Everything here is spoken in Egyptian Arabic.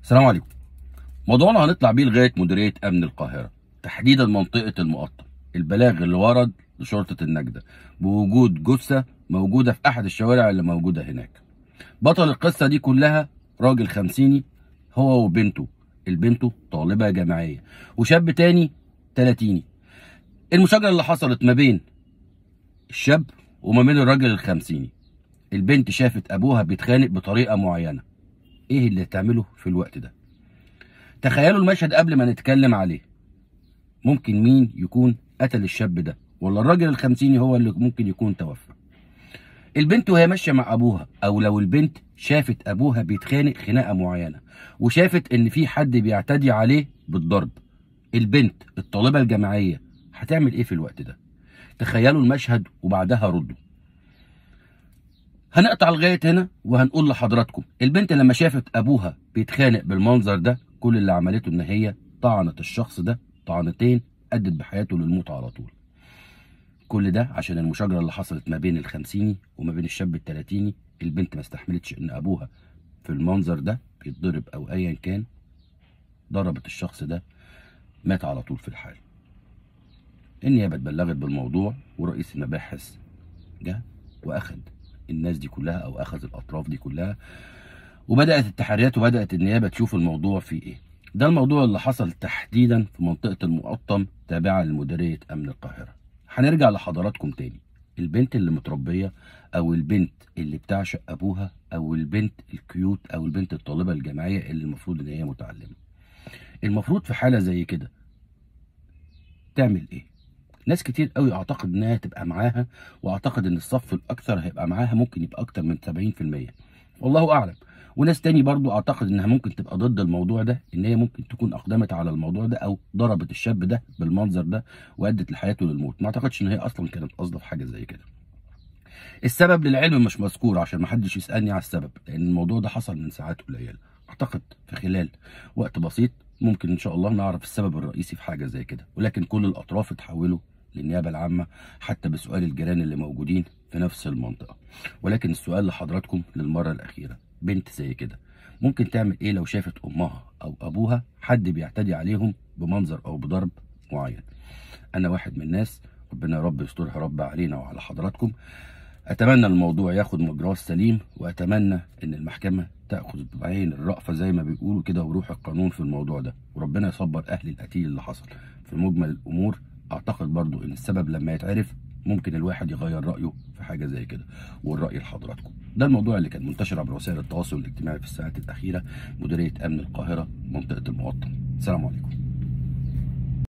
السلام عليكم موضوعنا هنطلع بيه لغايه مديريه امن القاهره تحديدا منطقه المقطم البلاغ اللي ورد لشرطه النجده بوجود جثه موجوده في احد الشوارع اللي موجوده هناك بطل القصه دي كلها راجل خمسيني هو وبنته البنته طالبه جامعيه وشاب تاني تلاتيني المشاجره اللي حصلت ما بين الشاب وما بين الراجل الخمسيني البنت شافت ابوها بيتخانق بطريقه معينه ايه اللي تعمله في الوقت ده تخيلوا المشهد قبل ما نتكلم عليه ممكن مين يكون قتل الشاب ده ولا الراجل الخمسيني هو اللي ممكن يكون توفى البنت وهي ماشيه مع ابوها او لو البنت شافت ابوها بيتخانق خناقه معينه وشافت ان في حد بيعتدي عليه بالضرب البنت الطالبه الجامعيه هتعمل ايه في الوقت ده تخيلوا المشهد وبعدها ردوا هنقطع لغايه هنا وهنقول لحضراتكم البنت لما شافت ابوها بيتخانق بالمنظر ده كل اللي عملته ان هي طعنت الشخص ده طعنتين ادت بحياته للموت على طول كل ده عشان المشاجره اللي حصلت ما بين الخمسيني وما بين الشاب التلاتيني البنت ما استحملتش ان ابوها في المنظر ده بيتضرب او ايا كان ضربت الشخص ده مات على طول في الحال النيابه اتبلغت بالموضوع ورئيس المباحث جه واخد الناس دي كلها او اخذ الاطراف دي كلها وبدات التحريات وبدات النيابه تشوف الموضوع فيه ايه ده الموضوع اللي حصل تحديدا في منطقه المقطم تابعه لمديريه امن القاهره هنرجع لحضراتكم تاني البنت اللي متربيه او البنت اللي بتعشق ابوها او البنت الكيوت او البنت الطالبه الجامعيه اللي المفروض ان هي متعلمه المفروض في حاله زي كده تعمل ايه ناس كتير قوي اعتقد انها تبقى معاها واعتقد ان الصف الاكثر هيبقى معاها ممكن يبقى اكتر من 70% والله اعلم وناس تاني برضو اعتقد انها ممكن تبقى ضد الموضوع ده ان هي ممكن تكون اقدمت على الموضوع ده او ضربت الشاب ده بالمنظر ده وادت لحياته للموت ما اعتقدش ان هي اصلا كانت قصده في حاجه زي كده السبب للعلم مش مذكور عشان ما حدش يسالني على السبب لان الموضوع ده حصل من ساعات قليله اعتقد في خلال وقت بسيط ممكن ان شاء الله نعرف السبب الرئيسي في حاجه زي كده ولكن كل الاطراف اتحولوا للنيابه العامه حتى بسؤال الجيران اللي موجودين في نفس المنطقه ولكن السؤال لحضراتكم للمره الاخيره بنت زي كده ممكن تعمل ايه لو شافت امها او ابوها حد بيعتدي عليهم بمنظر او بضرب معين انا واحد من الناس ربنا يا رب يسترها رب علينا وعلى حضراتكم اتمنى الموضوع ياخد مجراه السليم واتمنى ان المحكمه تاخذ بعين الرأفه زي ما بيقولوا كده وروح القانون في الموضوع ده وربنا يصبر اهل القتيل اللي حصل في مجمل الامور اعتقد برضو ان السبب لما يتعرف ممكن الواحد يغير رايه في حاجه زي كده والراي لحضراتكم ده الموضوع اللي كان منتشر عبر وسائل التواصل الاجتماعي في الساعات الاخيره مديريه امن القاهره منطقه المقطم السلام عليكم